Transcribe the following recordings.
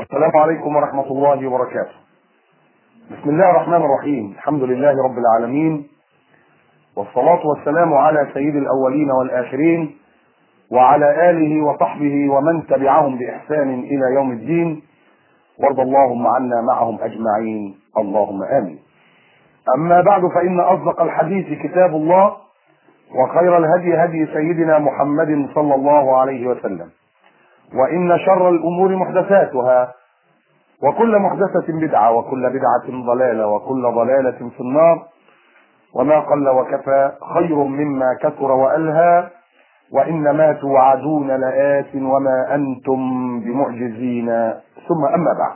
السلام عليكم ورحمة الله وبركاته. بسم الله الرحمن الرحيم، الحمد لله رب العالمين والصلاة والسلام على سيد الأولين والآخرين وعلى آله وصحبه ومن تبعهم بإحسان إلى يوم الدين وارض اللهم عنا معهم أجمعين اللهم آمين. أما بعد فإن أصدق الحديث كتاب الله وخير الهدي هدي سيدنا محمد صلى الله عليه وسلم. وإن شر الأمور محدثاتها وكل محدثة بدعة وكل بدعة ضلالة وكل ضلالة في النار وما قل وكفى خير مما كثر وألهى وإنما توعدون لآت وما أنتم بمعجزين ثم أما بعد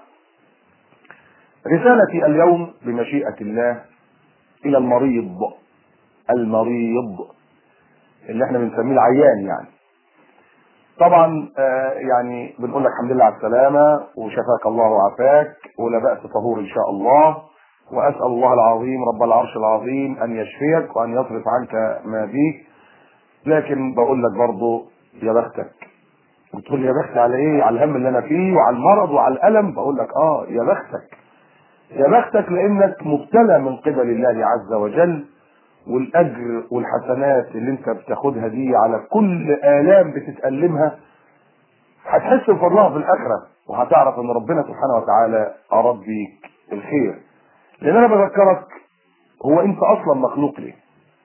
رسالتي اليوم بمشيئة الله إلى المريض المريض اللي احنا بنسميه العيان يعني طبعا آه يعني بنقول لك الحمد لله على السلامة وشفاك الله وعافاك ولا بأس طهور إن شاء الله وأسأل الله العظيم رب العرش العظيم أن يشفيك وأن يصرف عنك ما بيك لكن بقول لك برضه يا بختك بتقول لي يا بختي على ايه على الهم اللي انا فيه وعلى المرض وعلى الالم بقول لك اه يا بختك يا بختك لانك مبتلى من قبل الله عز وجل والاجر والحسنات اللي انت بتاخدها دي على كل الام بتتالمها هتحس بفضلها في الاخره وهتعرف ان ربنا سبحانه وتعالى اراد بيك الخير لان انا بذكرك هو انت اصلا مخلوق ليه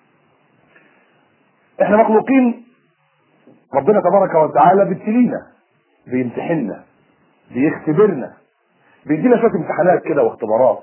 احنا مخلوقين ربنا تبارك وتعالى بيبتلينا بيمتحننا بيختبرنا بيدينا شويه امتحانات كده واختبارات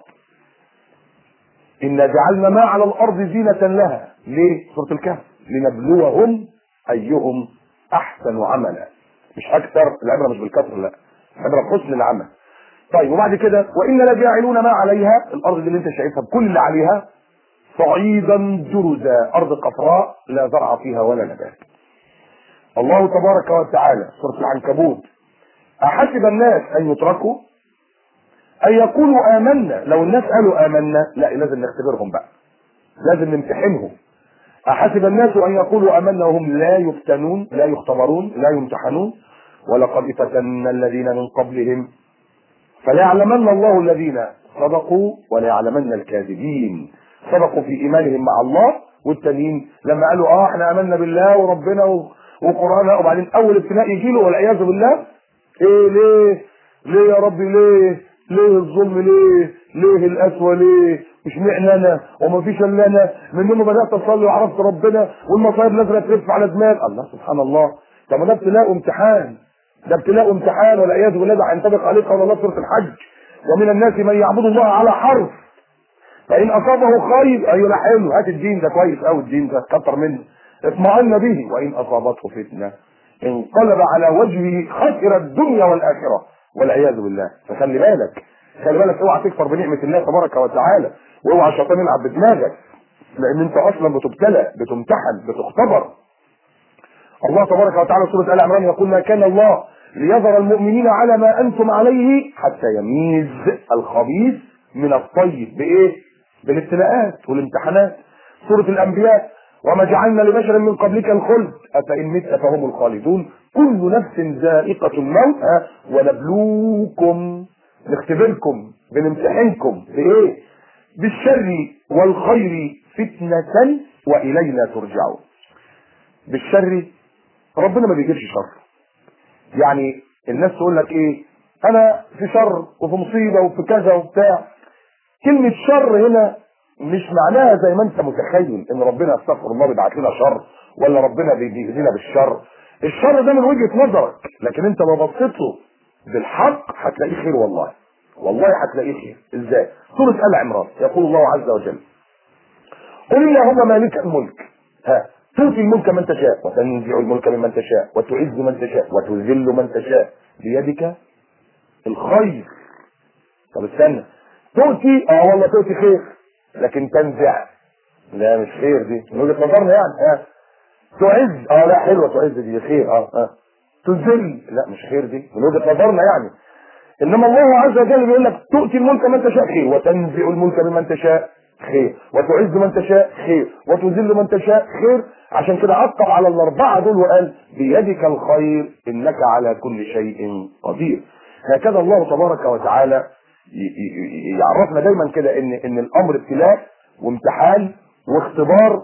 إنا جعلنا ما على الأرض زينة لها ليه؟ سورة الكهف لنبلوهم أيهم أحسن عملا مش أكثر العبرة مش بالكثر لا العبرة بحسن العمل طيب وبعد كده وإنا لجاعلون ما عليها الأرض دي اللي أنت شايفها بكل اللي عليها صعيدا جرزا أرض قفراء لا زرع فيها ولا نبات الله تبارك وتعالى سورة العنكبوت أحسب الناس أن يتركوا أن يقولوا آمنا لو الناس قالوا آمنا لا لازم نختبرهم بقى لازم نمتحنهم أحسب الناس أن يقولوا آمنا وهم لا يفتنون لا يختبرون لا يمتحنون ولقد فتنا الذين من قبلهم فليعلمن الله الذين صدقوا وليعلمن الكاذبين صدقوا في إيمانهم مع الله والتانيين لما قالوا اه احنا امنا بالله وربنا وقرانا وبعدين اول ابتلاء يجي له والعياذ بالله ايه ليه ليه يا ربي ليه ليه الظلم ليه ليه القسوة ليه مش معنى انا وما فيش الا انا من يوم ما بدات اصلي وعرفت ربنا والمصايب نازله تلف على دماغي الله سبحان الله طب ده ابتلاء وامتحان ده ابتلاء وامتحان والعياذ بالله ده هينطبق عليه قول الله سوره الحج ومن الناس من يعبد الله على حرف فان اصابه خير ايوه لا حلو هات الدين ده كويس قوي الدين ده كتر منه اطمئن به وان اصابته فتنه انقلب على وجهه خسر الدنيا والاخره والعياذ بالله فخلي بالك خلي بالك اوعى تكفر بنعمه الله تبارك وتعالى واوعى الشيطان يلعب بدماغك لان انت اصلا بتبتلى بتمتحن بتختبر الله تبارك وتعالى سوره ال عمران يقول ما كان الله ليذر المؤمنين على ما انتم عليه حتى يميز الخبيث من الطيب بايه؟ بالابتلاءات والامتحانات سوره الانبياء وما جعلنا لبشر من قبلك الخلد أفإن مت فهم الخالدون كل نفس ذائقة الموت ونبلوكم نختبركم بنمتحنكم بإيه؟ بالشر والخير فتنة وإلينا ترجعون بالشر ربنا ما بيجيبش شر يعني الناس تقول لك ايه انا في شر وفي مصيبه وفي كذا وبتاع كلمه شر هنا مش معناها زي ما انت متخيل ان ربنا استغفر الله بيبعت لنا شر ولا ربنا بيجزينا بالشر الشر ده من وجهه نظرك لكن انت لو بصيت له بالحق هتلاقيه خير والله والله هتلاقيه خير ازاي سوره ال عمران يقول الله عز وجل قل اللهم مالك الملك ها تؤتي الملك من تشاء وتنزع الملك ممن تشاء وتعز من تشاء وتذل من تشاء بيدك الخير طب استنى تؤتي اه والله تؤتي خير لكن تنزع لا مش خير دي من وجهه نظرنا يعني ها تعز اه لا حلوه تعز دي خير اه اه تذل لا مش خير دي من وجهه نظرنا يعني انما الله عز وجل بيقول لك تؤتي الملك من تشاء خير وتنزع الملك ممن تشاء خير وتعز من تشاء خير وتذل من تشاء خير عشان كده عقب على الاربعه دول وقال بيدك الخير انك على كل شيء قدير هكذا الله تبارك وتعالى ي- ي- يعرفنا دايما كده ان ان الامر ابتلاء وامتحان واختبار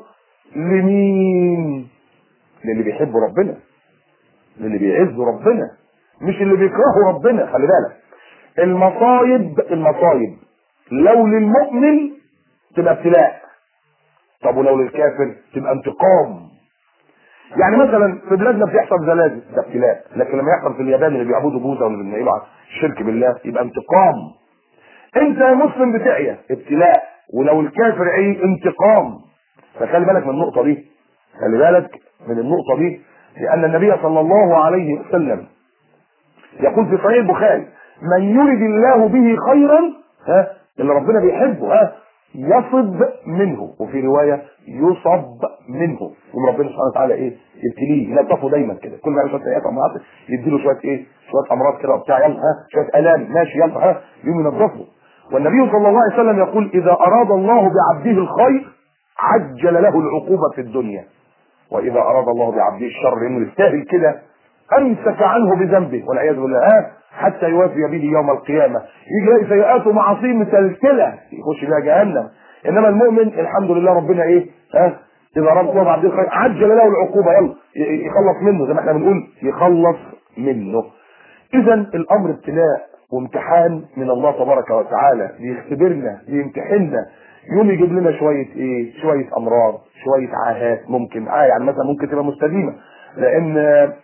لمين للي بيحب ربنا للي بيعز ربنا مش اللي بيكرهه ربنا خلي بالك المصايب المصايب لو للمؤمن تبقى ابتلاء طب ولو للكافر تبقى انتقام يعني مثلا في بلادنا بتحصل زلازل ده ابتلاء لكن لما يحصل في اليابان اللي بيعبدوا بوذا واللي بينقلوا على الشرك بالله يبقى انتقام انت يا مسلم بتعيا ابتلاء ولو الكافر عي انتقام فخلي بالك من النقطه دي خلي بالك من النقطه دي لان النبي صلى الله عليه وسلم يقول في صحيح البخاري من يرد الله به خيرا ها اللي ربنا بيحبه ها يصب منه وفي روايه يصب منه يقوم ربنا سبحانه وتعالى ايه يبتليه يلطفه دايما كده كل ما يعمل شويه سيئات او معاصي يديله شويه ايه شويه امراض كده وبتاع يلا ها شويه الام ماشي يلا ها يقوم ينظفه والنبي صلى الله عليه وسلم يقول اذا اراد الله بعبده الخير عجل له العقوبه في الدنيا واذا اراد الله بعبده الشر انه يستاهل كده امسك عنه بذنبه والعياذ بالله ها حتى يوافي به يوم القيامه يجي يلاقي سيئاته ومعاصيه متلتله يخش بها جهنم انما المؤمن الحمد لله ربنا ايه ها اذا اراد الله بعبده الخير عجل له العقوبه يلا ي- يخلص منه زي ما احنا بنقول يخلص منه اذا الامر ابتلاء وامتحان من الله تبارك وتعالى بيختبرنا بيمتحننا يوم يجيب لنا شويه ايه شويه امراض شويه عاهات ممكن آه يعني مثلا ممكن تبقى مستديمه لان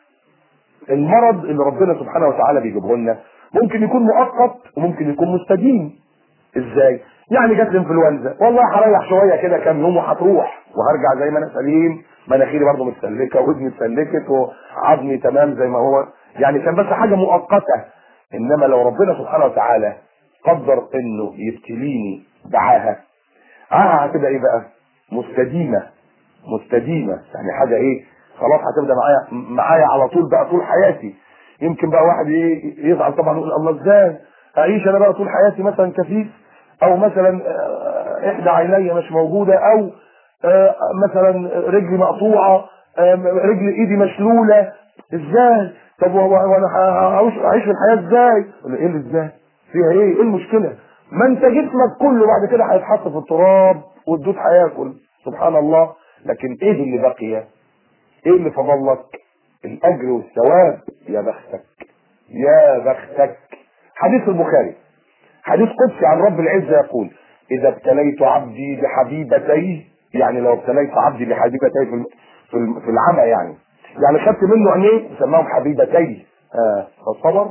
المرض اللي ربنا سبحانه وتعالى بيجيبه لنا ممكن يكون مؤقت وممكن يكون مستديم ازاي يعني جات لي انفلونزا والله هريح شويه كده كام يوم وهتروح وهرجع زي ما انا سليم مناخيري برضه متسلكه ودني اتسلكت وعظمي تمام زي ما هو يعني كان بس حاجه مؤقته انما لو ربنا سبحانه وتعالى قدر انه يبتليني بعاهه عاهه هتبقى ايه بقى مستديمه مستديمه يعني حاجه ايه خلاص هتبدا معايا معايا على طول بقى طول حياتي يمكن بقى واحد ايه يزعل طبعا يقول الله ازاي اعيش انا بقى طول حياتي مثلا كفيف او مثلا آه، احدى عيني مش موجوده او آه، مثلا رجلي مقطوعه آه، رجل ايدي مشلوله ازاي طب و- و- وانا ه- هعيش هعيش في الحياه ازاي ولا ايه اللي ازاي فيها ايه ايه المشكله ما انت جسمك كله بعد كده هيتحط في التراب والدود هياكل سبحان الله لكن ايه اللي بقي ايه اللي فضل لك الاجر والثواب يا بختك يا بختك حديث البخاري حديث قدسي عن رب العزه يقول اذا ابتليت عبدي بحبيبتيه يعني لو ابتليت عبدي بحبيبتيه في الم- في الم- في العمى يعني يعني خدت منه عينيه سماهم حبيبتيه آه فصبر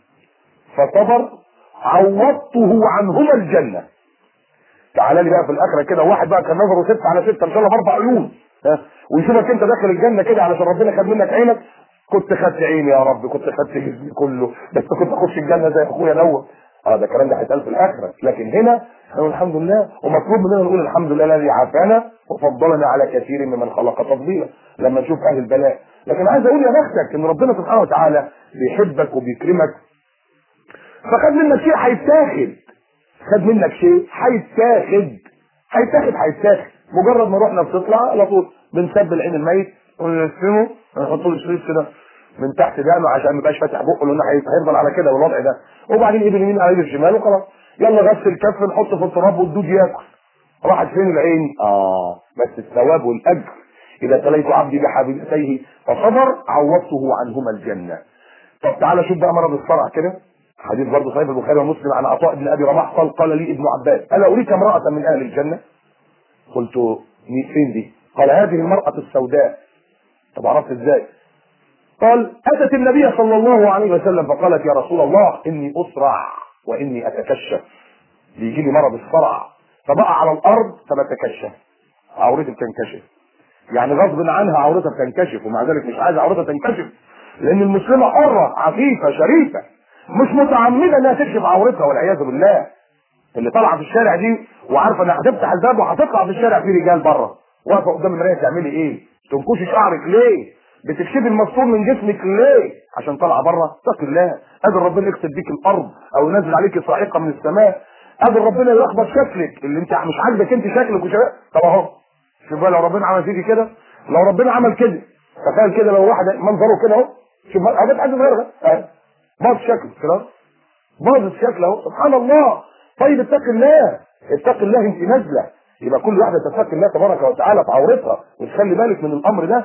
فصبر عوضته عنهما الجنه تعالى لي بقى في الاخره كده واحد بقى كان نظره ستة على ستة ان شاء الله باربع عيون ها ويشوفك انت داخل الجنه كده علشان ربنا خد منك عينك كنت خدت عيني يا رب كنت خدت جسمي كله بس كنت اخش الجنه زي اخويا دوت اه ده الكلام ده هيتقال في الاخره لكن هنا نقول الحمد لله ومطلوب مننا نقول الحمد لله الذي عافانا وفضلنا على كثير ممن خلق تفضيلا لما نشوف اهل البلاء لكن عايز اقول يا بختك ان ربنا سبحانه وتعالى بيحبك وبيكرمك فخد منك شيء هيتاخد خد منك شيء هيتاخد هيتاخد هيتاخد مجرد ما رحنا بتطلع على طول بنسب العين الميت ونلفمه نحط له شريط كده من تحت دقنه عشان ما يبقاش فاتح بقه لانه هي- هيفضل على كده بالوضع ده وبعدين ايد اليمين على ايد الشمال وخلاص يلا غسل الكف نحطه في التراب والدود ياكل راحت فين العين؟ اه بس الثواب والاجر اذا تليت عبدي بحبيبتيه فصبر عوضته عنهما الجنه طب تعالى شوف بقى مرض الصرع كده حديث برضه صحيح البخاري ومسلم عن عطاء بن ابي رباح قال قال لي ابن عباس الا اريك امراه من اهل الجنه قلت مين فين دي قال هذه المراه السوداء طب عرفت ازاي قال اتت النبي صلى الله عليه وسلم فقالت يا رسول الله اني اسرع واني اتكشف بيجي لي مرض الصرع فبقى على الارض فبتكشف عورتي بتنكشف يعني غصب عنها عورتها بتنكشف ومع ذلك مش عايزه عورتها تنكشف لان المسلمه حره عفيفه شريفه مش متعمده انها تكشف عورتها والعياذ بالله اللي طالعه في الشارع دي وعارفه انها هتفتح الباب وهتطلع في الشارع في رجال بره واقفه قدام المرايه تعملي ايه؟ تنكشي شعرك ليه؟ بتكشفي المستور من جسمك ليه؟ عشان طالعه بره اتقي الله قادر ربنا يكسب بيك الارض او ينزل عليك صاعقه من السماء قادر ربنا يلخبط شكلك اللي انت مش عاجبك انت شكلك وشباب طب اهو شوف بقى لو ربنا عمل فيكي كده لو ربنا عمل كده تخيل كده لو واحد منظره كده اهو شوف هجيب حد صغير اهي بص شكله كده باظت شكله سبحان الله طيب اتق الله اتق الله انت نازله يبقى كل واحده تتقي الله تبارك وتعالى في عورتها وتخلي بالك من الامر ده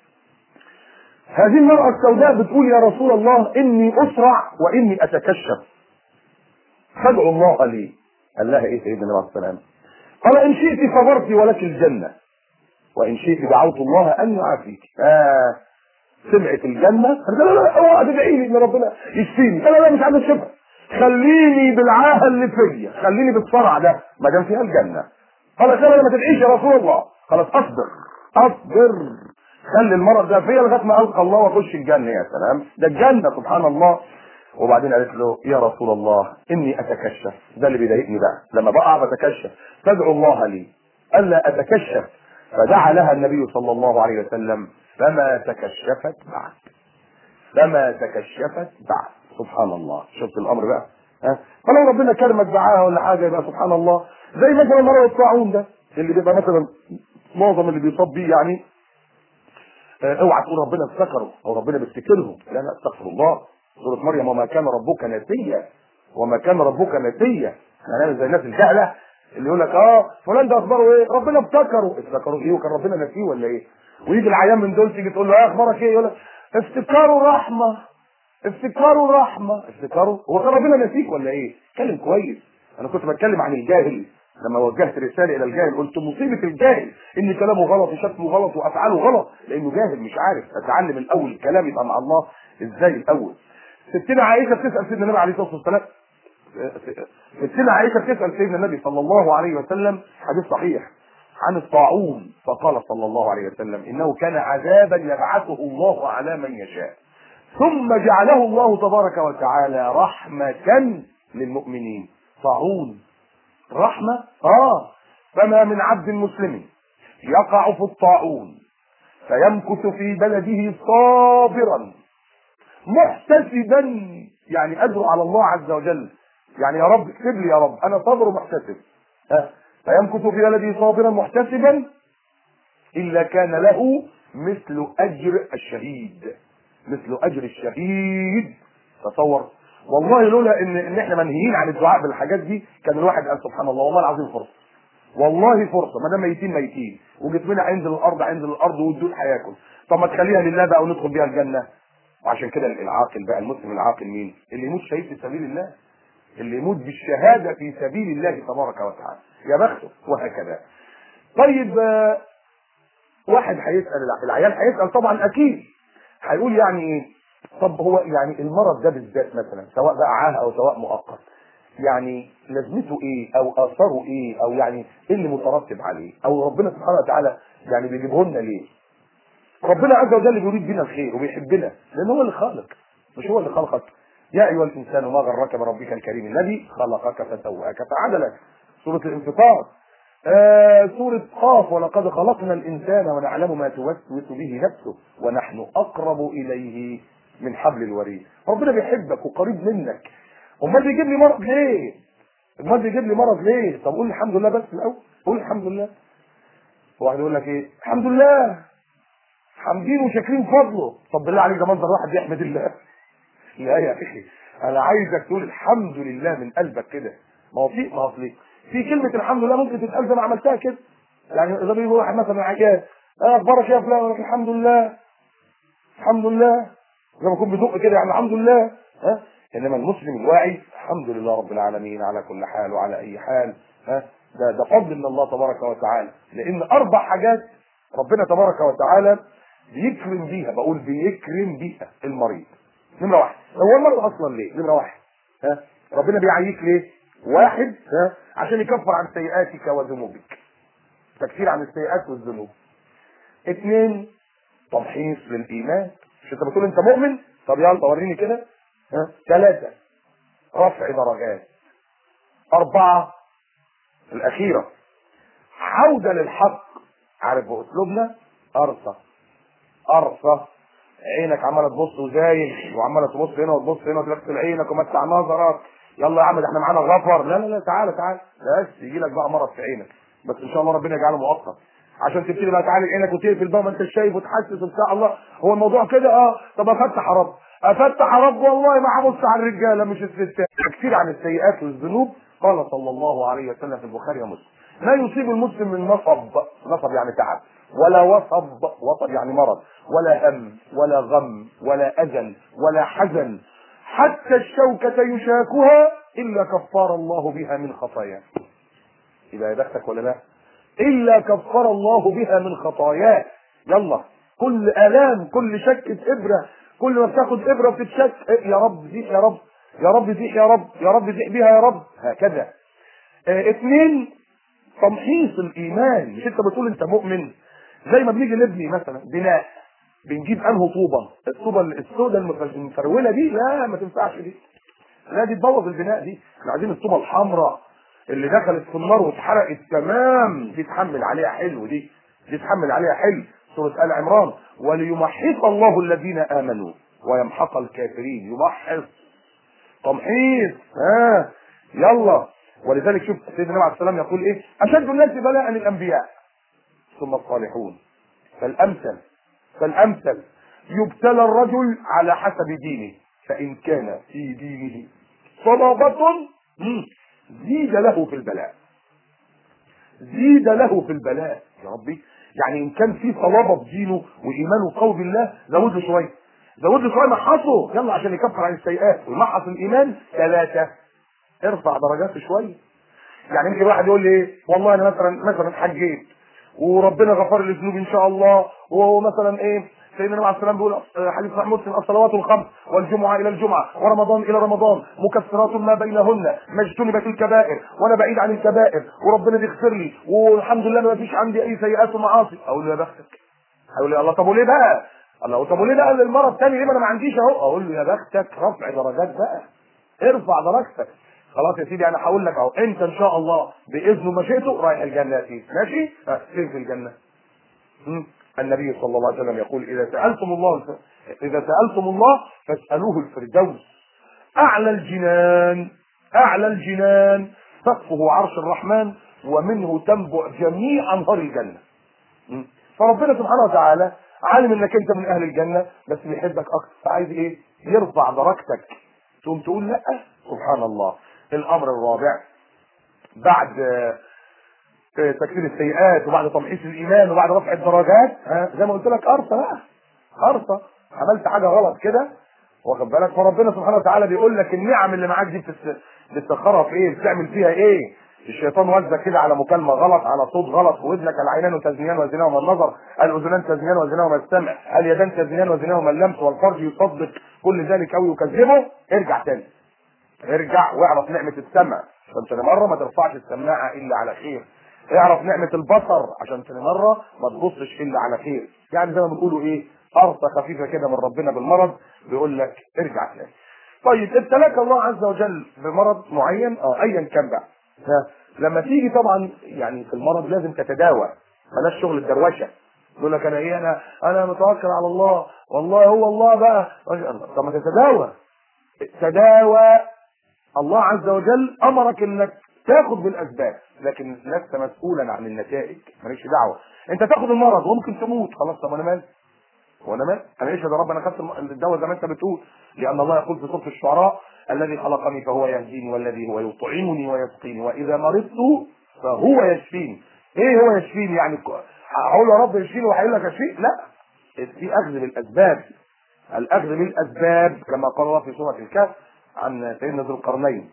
هذه المرأة السوداء بتقول يا رسول الله إني أسرع وإني أتكشف فادعوا الله لي قال لها إيه سيدنا النبي عليه السلام قال إن شئت صبرت ولك الجنة وإن شئت دعوت الله أن يعافيك آه سمعت الجنة لا لا لا اوعى تدعي لي ان ربنا يشفيني لا لا لا مش عايز الشفاء خليني بالعاهه اللي فيا خليني بالصرع ده ما دام فيها الجنه قال خلي ما تدعيش يا رسول الله خلاص اصبر اصبر خلي المرض ده فيا لغايه ما القى الله واخش الجنه يا سلام ده الجنه سبحان الله وبعدين قالت له يا رسول الله اني اتكشف ده اللي بيضايقني بقى لما بقع بتكشف فادعو الله لي الا اتكشف فدعا لها النبي صلى الله عليه وسلم فما تكشفت بعد فما تكشفت بعد سبحان الله شفت الامر بقى ها فلو ربنا كرمك معاها ولا حاجه يبقى سبحان الله زي مثلا مرض الطاعون ده اللي بيبقى مثلا معظم اللي بيصاب بيه يعني آه، اوعى تقول ربنا افتكره او ربنا بيفتكرهم لا لا استغفر الله سوره مريم وما كان ربك نسيا وما كان ربك نسيا احنا هنعمل زي الناس الجهله اللي يقول لك اه فلان ده اخباره ايه ربنا افتكره افتكروا ايه وكان ربنا نسيه ولا ايه ويجي العيان من دول تيجي تقول له ايه اخبارك ايه يقول لك افتكاره رحمه افتكاره رحمه افتكاره هو كان ربنا نسيك ولا ايه اتكلم كويس انا كنت بتكلم عن الجاهل لما وجهت رساله الى الجاهل قلت مصيبه الجاهل ان كلامه غلط وشكله غلط وافعاله غلط لانه جاهل مش عارف اتعلم الاول الكلام يبقى مع الله ازاي الاول ستنا عائشه بتسال سيدنا النبي عليه الصلاه والسلام ستنا عائشه بتسال سيدنا النبي صلى الله عليه وسلم حديث صحيح عن الطاعون فقال صلى الله عليه وسلم انه كان عذابا يبعثه الله على من يشاء ثم جعله الله تبارك وتعالى رحمة للمؤمنين طاعون رحمة اه فما من عبد مسلم يقع في الطاعون فيمكث في بلده صابرا محتسبا يعني ادعو على الله عز وجل يعني يا رب اكتب لي يا رب انا صابر ومحتسب ها فيمكث في بلده صابرا محتسبا الا كان له مثل اجر الشهيد مثل اجر الشهيد تصور والله لولا ان ان احنا منهيين عن الدعاء بالحاجات دي كان الواحد قال سبحان الله والله العظيم فرصه والله فرصه ما دام ميتين ميتين وجسمنا هينزل الارض هينزل الارض والدود هياكل طب ما تخليها لله بقى وندخل بيها الجنه وعشان كده العاقل بقى المسلم العاقل مين؟ اللي يموت شهيد في سبيل الله اللي يموت بالشهاده في سبيل الله تبارك وتعالى يا بخته وهكذا طيب آه، واحد هيسال الع- العيال هيسال طبعا اكيد هيقول يعني ايه طب هو يعني المرض ده بالذات مثلا سواء بقى عاهه او سواء مؤقت يعني لازمته ايه او اثره ايه او يعني ايه اللي مترتب عليه او ربنا سبحانه وتعالى يعني بيجيبه لنا ليه ربنا عز وجل بيريد بنا الخير وبيحبنا لان هو اللي خالق مش هو اللي خلقك يا ايها الانسان ما غرك بربك الكريم الذي خلقك فسواك فعدلك سوره الانفطار آه سورة قاف ولقد خلقنا الإنسان ونعلم ما توسوس به نفسه ونحن أقرب إليه من حبل الوريد ربنا بيحبك وقريب منك أمال بيجيب لي مرض ليه؟ أمال بيجيب لي مرض ليه؟ طب قول الحمد لله بس الأول قول الحمد لله واحد يقول لك إيه؟ الحمد لله حامدين وشاكرين فضله طب بالله عليك ده منظر واحد بيحمد الله لا يا اخي انا عايزك تقول الحمد لله من قلبك كده ما هو في ما هو في في كلمه الحمد لله ممكن تتقال زي ما عملتها كده يعني اذا بيقول واحد مثلا عيان اه اخبارك يا فلان يقول لك الحمد لله الحمد لله زي ما يكون بدق كده يعني الحمد لله ها انما المسلم الواعي الحمد لله رب العالمين على كل حال وعلى اي حال ها ده ده فضل من الله تبارك وتعالى لان اربع حاجات ربنا تبارك وتعالى بيكرم بيها بقول بيكرم بيها المريض نمره واحد هو المرض اصلا ليه نمره واحد ها ربنا بيعييك ليه واحد ها عشان يكفر عن سيئاتك وذنوبك تكفير عن السيئات والذنوب اثنين تمحيص للايمان مش انت بتقول انت مؤمن طب يلا وريني كده ها ثلاثه رفع درجات اربعه الاخيره عوده للحق عارف باسلوبنا ارصه ارصه عينك عماله تبص وزايد وعماله تبص هنا وتبص هنا وتغسل عينك ومتع نظرك يلا يا عم ده احنا معانا غفر لا لا لا تعالى تعالى بس يجي لك بقى مرض في عينك بس ان شاء الله ربنا يجعله مؤقت عشان تبتدي بقى تعالج عينك وتقفل بقى ما انت شايف وتحسس وبتاع الله هو الموضوع كده اه طب افتح يا رب افتح رب والله ما هبص على الرجاله مش الستات كتير عن السيئات والذنوب قال صلى الله عليه وسلم في البخاري ومسلم ما يصيب المسلم من نصب نصب يعني تعب ولا وصب وصب يعني مرض ولا هم ولا غم ولا اجل ولا حزن حتى الشوكة يشاكها إلا كفار الله بها من خطاياه يبقى يا بختك ولا لا إلا كفر الله بها من خطاياه يلا كل آلام كل شكة إبرة كل ما بتاخد إبرة بتتشك يا رب زيح يا رب يا رب زيح يا رب يا رب زيح بيها يا رب هكذا اه اثنين تمحيص الإيمان مش أنت بتقول أنت مؤمن زي ما بنيجي نبني مثلا بناء بنجيب انه طوبه الطوبه السوداء المفروله دي لا ما تنفعش دي لا دي تبوظ البناء دي احنا عايزين الطوبه الحمراء اللي دخلت في النار واتحرقت تمام دي تحمل عليها حلو دي دي تحمل عليها حلو سوره ال عمران وليمحص الله الذين امنوا ويمحق الكافرين يمحص تمحيص ها يلا ولذلك شوف سيدنا النبي عليه السلام يقول ايه اشد الناس بلاء الانبياء ثم الصالحون فالامثل فالامثل يبتلى الرجل على حسب دينه فان كان في دينه صلابة زيد له في البلاء زيد له في البلاء يا ربي يعني ان كان في صلابة في دينه وايمانه قوي بالله زود له شوية زود له شوية محصه يلا عشان يكفر عن السيئات ويمحص الايمان ثلاثة ارفع درجاته شوية يعني يمكن واحد يقول لي ايه والله انا مثلا مثلا حجيت وربنا غفر لي ذنوبي ان شاء الله ومثلا ايه سيدنا النبي عليه السلام بيقول حديث صحيح مسلم الصلوات الخمس والجمعه الى الجمعه ورمضان الى رمضان مكفرات ما بينهن ما اجتنبت الكبائر وانا بعيد عن الكبائر وربنا بيغفر لي والحمد لله ما فيش عندي اي سيئات ومعاصي اقول له يا بختك هيقول لي الله طب وليه بقى؟ الله طب وليه بقى المره الثانيه ليه ما انا ما عنديش اهو اقول له يا بختك رفع درجات بقى ارفع درجتك خلاص يا سيدي انا هقول لك اهو انت ان شاء الله باذن ومشيئته رايح الجنه يا سيدي ماشي؟ ها، فين في الجنه؟ مم. النبي صلى الله عليه وسلم يقول اذا سالتم الله اذا سالتم الله فاسالوه الفردوس اعلى الجنان اعلى الجنان سقفه عرش الرحمن ومنه تنبع جميع انهار الجنه مم. فربنا سبحانه وتعالى عالم انك انت من اهل الجنه بس بيحبك اكتر فعايز ايه؟ يرفع درجتك تقوم تقول لا سبحان الله الامر الرابع بعد آه، آه، تكفير السيئات وبعد تمحيص الايمان وبعد رفع الدرجات ها زي ما قلت لك ارصه بقى ارصه عملت حاجه غلط كده واخد بالك فربنا سبحانه وتعالى بيقول لك النعم اللي معاك دي بتس- بتسخرها في ايه بتعمل فيها ايه الشيطان وزك كده على مكالمه غلط على صوت غلط في ودنك العينان تزنيان وزناهما النظر الاذنان تزنيان وزناهما السمع اليدان تزنيان وزناهما اللمس والفرج يصدق كل ذلك او يكذبه ارجع تاني ارجع واعرف نعمة السمع عشان تاني مرة ما ترفعش السماعة إلا على خير اعرف نعمة البصر عشان تاني مرة ما تبصش إلا على خير يعني زي ما بنقولوا إيه أرصة خفيفة كده من ربنا بالمرض بيقول لك ارجع تاني طيب ابتلاك الله عز وجل بمرض معين اه ايا كان بقى ها لما تيجي طبعا يعني في المرض لازم تتداوى بلاش شغل الدروشه يقول لك انا ايه انا انا متوكل على الله والله هو الله بقى طب ما تتداوى تداوى الله عز وجل امرك انك تاخد بالاسباب لكن لست مسؤولا عن النتائج مالكش دعوه انت تاخد المرض وممكن تموت خلاص طب انا مالي وانا مالي انا ايش يا رب انا خدت الم- الدواء زي ما انت بتقول لان الله يقول في سوره الشعراء الذي خلقني فهو يهديني والذي هو يطعمني ويسقيني واذا مرضت فهو يشفيني ايه هو يشفيني يعني ك- هقول يا رب يشفيني وهيقول لك اشفيك لا في اخذ بالاسباب الاخذ بالاسباب كما قال الله في سوره الكهف عن سيدنا ذو القرنين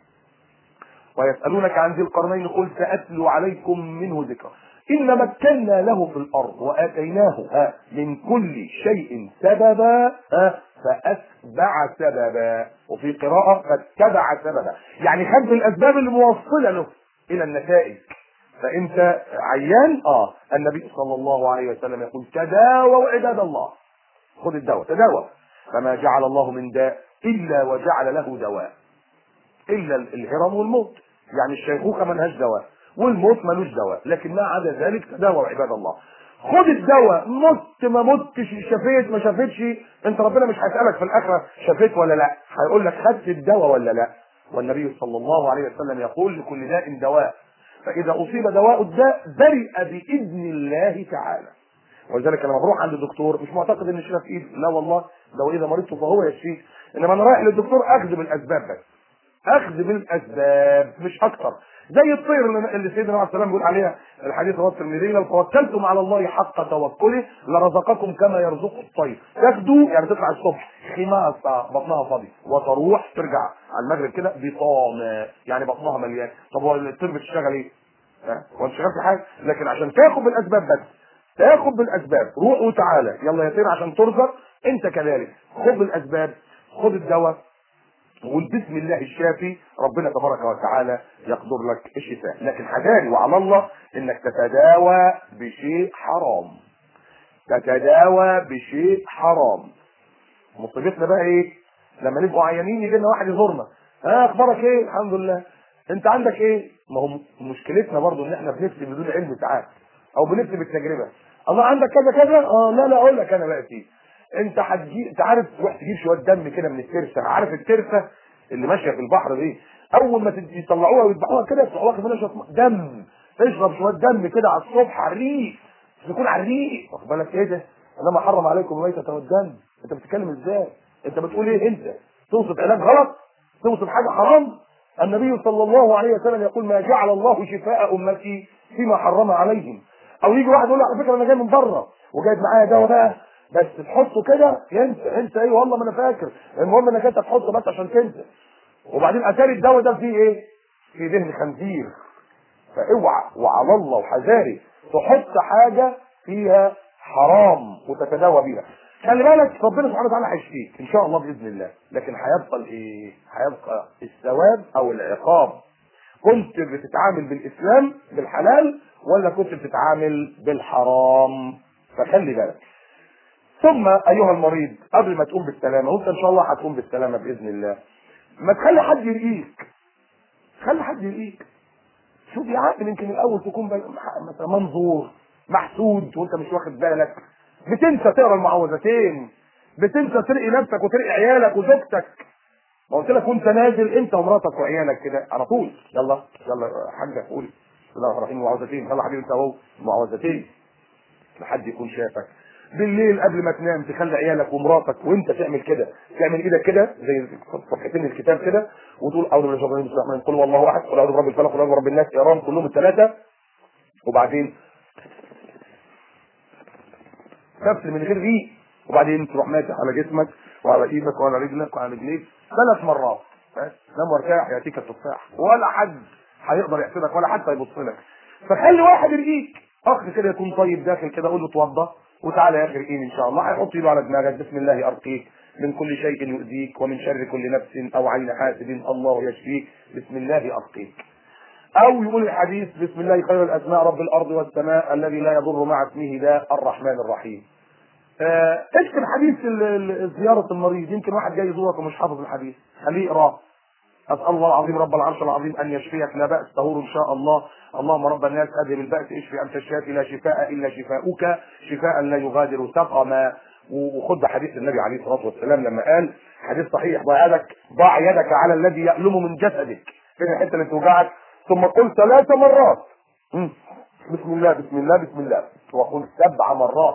ويسألونك عن ذي القرنين قل سأتلو عليكم منه ذكرا إن مكنا له في الأرض وآتيناه ها من كل شيء سببا ها فأتبع سببا وفي قراءة فاتبع سببا يعني خد الأسباب اللي موصلة له إلى النتائج فأنت عيان آه النبي صلى الله عليه وسلم يقول تداووا عباد الله خد الدواء تداوى فما جعل الله من داء إلا وجعل له دواء الا الهرم والموت يعني الشيخوخه ملهاش دواء والموت ملوش دواء لكن ما عدا ذلك تداوى عباد الله خد الدواء مت ما متش شفيت ما شافتش انت ربنا مش هيسالك في الاخره شفيت ولا لا هيقول لك خدت الدواء ولا لا والنبي صلى الله عليه وسلم يقول لكل داء دواء فاذا اصيب دواء الداء برئ باذن الله تعالى ولذلك لما بروح عند الدكتور مش معتقد ان الشفاء في ايده لا والله لو اذا مرضت فهو يشفيك انما انا رايح للدكتور اخذ بالاسباب بس اخذ بالاسباب مش اكتر زي الطير اللي اللي سيدنا عليه السلام بيقول عليها الحديث رواه الترمذي لو توكلتم على الله حق توكله لرزقكم كما يرزق الطير تاخدوا يعني تطلع الصبح خماسه بطنها فاضي وتروح ترجع على المغرب كده بطانه يعني بطنها مليان طب هو الطير بتشتغل ايه؟ ها؟ هو انت شغال في حاجه لكن عشان تاخد بالاسباب بس تاخد بالاسباب روح وتعالى يلا يا طير عشان ترزق انت كذلك خد بالاسباب خد الدواء وقول بسم الله الشافي ربنا تبارك وتعالى يقدر لك الشفاء لكن حذاري وعلى الله انك تتداوى بشيء حرام تتداوى بشيء حرام مصيبتنا بقى ايه لما نبقوا عيانين يجي لنا واحد يزورنا ها اخبارك ايه الحمد لله انت عندك ايه ما هو مشكلتنا برضو ان احنا بنفتي بدون علم ساعات او بنفتي بالتجربه الله عندك كذا كذا اه لا لا اقول لك انا بقى فيه انت هتجيب انت عارف تروح تجيب شويه دم كده من الترسه عارف الترسه اللي ماشيه في البحر دي اول ما تد- يطلعوها ويذبحوها كده يطلعوا واخد منها شويه دم اشرب شويه دم كده على الصبح على الريق تكون على الريق واخد بالك ايه ده انما حرم عليكم الميتة والدم انت بتتكلم ازاي انت بتقول ايه انت توصف علاج غلط توصف حاجه حرام النبي صلى الله عليه وسلم يقول ما جعل الله شفاء امتي فيما حرم عليهم او يجي واحد يقول له على فكره انا جاي من بره وجايب معايا دواء بقى بس تحطه كده ينسى انسى ايه والله ما انا فاكر المهم انك انت تحطه بس عشان تنسى وبعدين اتاري الدواء ده فيه ايه؟ فيه دهن خنزير فاوعى وعلى الله وحذاري تحط حاجه فيها حرام وتتداوى بيها خلي بالك ربنا سبحانه وتعالى هيشفيك ان شاء الله باذن الله لكن هيبقى الايه؟ هيبقى الثواب او العقاب كنت بتتعامل بالاسلام بالحلال ولا كنت بتتعامل بالحرام فخلي بالك ثم ايها المريض قبل ما تقوم بالسلامه وانت ان شاء الله هتقوم بالسلامه باذن الله ما تخلي حد يرقيك خلي حد يرقيك شوف يا عم يمكن الاول تكون بقى مثلا منظور محسود وانت مش واخد بالك بتنسى تقرا المعوذتين بتنسى ترقي نفسك وترقي عيالك وزوجتك ما قلت لك وانت نازل انت ومراتك وعيالك كده على طول يلا يلا يا حاجه قول بسم الله الرحمن الرحيم المعوذتين يلا حبيبي انت اهو المعوذتين لحد يكون شافك بالليل قبل ما تنام تخلي عيالك ومراتك وانت تعمل كده تعمل ايدك كده زي صفحتين الكتاب كده وتقول اعوذ بالله من الشيطان الرجيم قل والله احد قل اعوذ برب الفلق قل اعوذ برب الناس اقراهم كلهم الثلاثه وبعدين نفس من غير ريق وبعدين تروح ماسح على جسمك وعلى ايدك وعلى رجلك وعلى رجليك ثلاث مرات بس نام وارتاح ياتيك التفاح ولا حد هيقدر يحسدك ولا حتى يبص لك فخلي واحد يرقيك اخ كده يكون طيب داخل كده قول له اتوضى وتعالى يا اخي ارقيني ان شاء الله هيحط ايده على دماغك بسم الله ارقيك من كل شيء يؤذيك ومن شر كل نفس او عين حاسد الله يشفيك بسم الله ارقيك او يقول الحديث بسم الله خير الاسماء رب الارض والسماء الذي لا يضر مع اسمه داء الرحمن الرحيم آه، اكتب حديث ال- ال- زيارة المريض يمكن واحد جاي يزورك ومش حافظ الحديث خليه يقراه أسأل الله العظيم رب العرش العظيم أن يشفيك لا بأس طهور إن شاء الله اللهم رب الناس أذهب البأس اشفي أنت الشافي لا شفاء إلا شفاؤك شفاء لا يغادر سقما وخد حديث النبي عليه الصلاة والسلام لما قال حديث صحيح ضع يدك ضع يدك على الذي يألم من جسدك فين الحتة اللي توجعك ثم قل ثلاث مرات مم. بسم الله بسم الله بسم الله وقل سبع مرات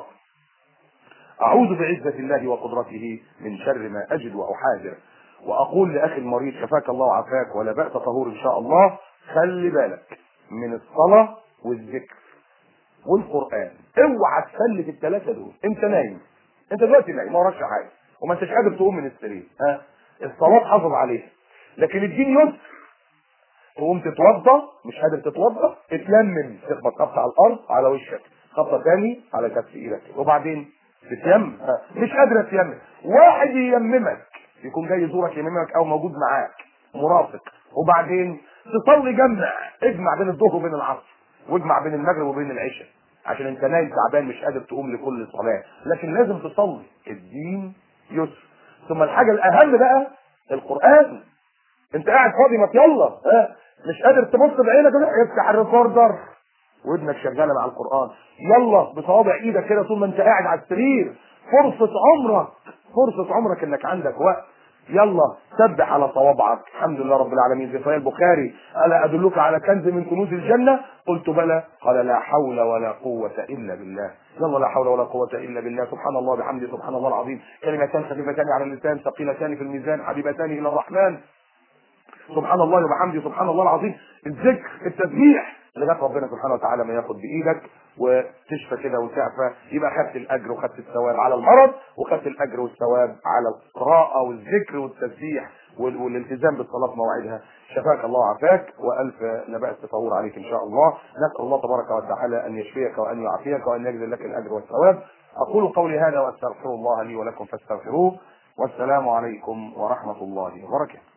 أعوذ بعزة الله وقدرته من شر ما أجد وأحاذر وأقول لأخي المريض شفاك الله وعافاك ولا بأس طهور إن شاء الله خلي بالك من الصلاة والذكر والقرآن اوعى تفلت الثلاثة دول أنت نايم أنت دلوقتي نايم ما وراكش حاجة وما أنتش قادر تقوم من السرير ها الصلاة حافظ عليها لكن الدين يسر تقوم تتوضى مش قادر تتوضى اتلمم تخبط خبطه على الارض على وشك خبطه تاني على كف ايدك وبعدين تتيمم ها، مش قادر تيمم واحد ييممك يكون جاي يزورك ييممك او موجود معاك مرافق وبعدين تصلي جمع اجمع بين الظهر وبين العصر واجمع بين المغرب وبين العشاء عشان انت نايم تعبان مش قادر تقوم لكل صلاه لكن لازم تصلي الدين يسر ثم الحاجه الاهم بقى القران انت قاعد فاضي ما يلا ها مش قادر تبص بعينك كده افتح الريكوردر ودنك شغاله مع القران يلا بصوابع ايدك كده طول ما انت قاعد على السرير فرصه عمرك فرصه عمرك انك عندك وقت يلا سبح على صوابعك الحمد لله رب العالمين زي صحيح البخاري الا ادلك على كنز من كنوز الجنه قلت بلى قال لا حول ولا قوه الا بالله يلا لا حول ولا قوه الا بالله سبحان الله بحمده سبحان الله العظيم كلمتان خفيفتان على اللسان ثقيلتان في الميزان حبيبتان الى الرحمن سبحان الله وبحمده سبحان الله العظيم الذكر التسبيح لغايه ربنا سبحانه وتعالى ما ياخد بايدك وتشفى كده وتعفى يبقى خدت الاجر وخدت الثواب على المرض وخدت الاجر والثواب على القراءه والذكر والتسبيح وال- والالتزام بالصلاه في موعدها شفاك الله وعافاك والف نبأ التطور عليك ان شاء الله نسال الله تبارك وتعالى ان يشفيك وان يعافيك وان يجزل لك الاجر والثواب اقول قولي هذا واستغفر الله لي ولكم فاستغفروه والسلام عليكم ورحمه الله وبركاته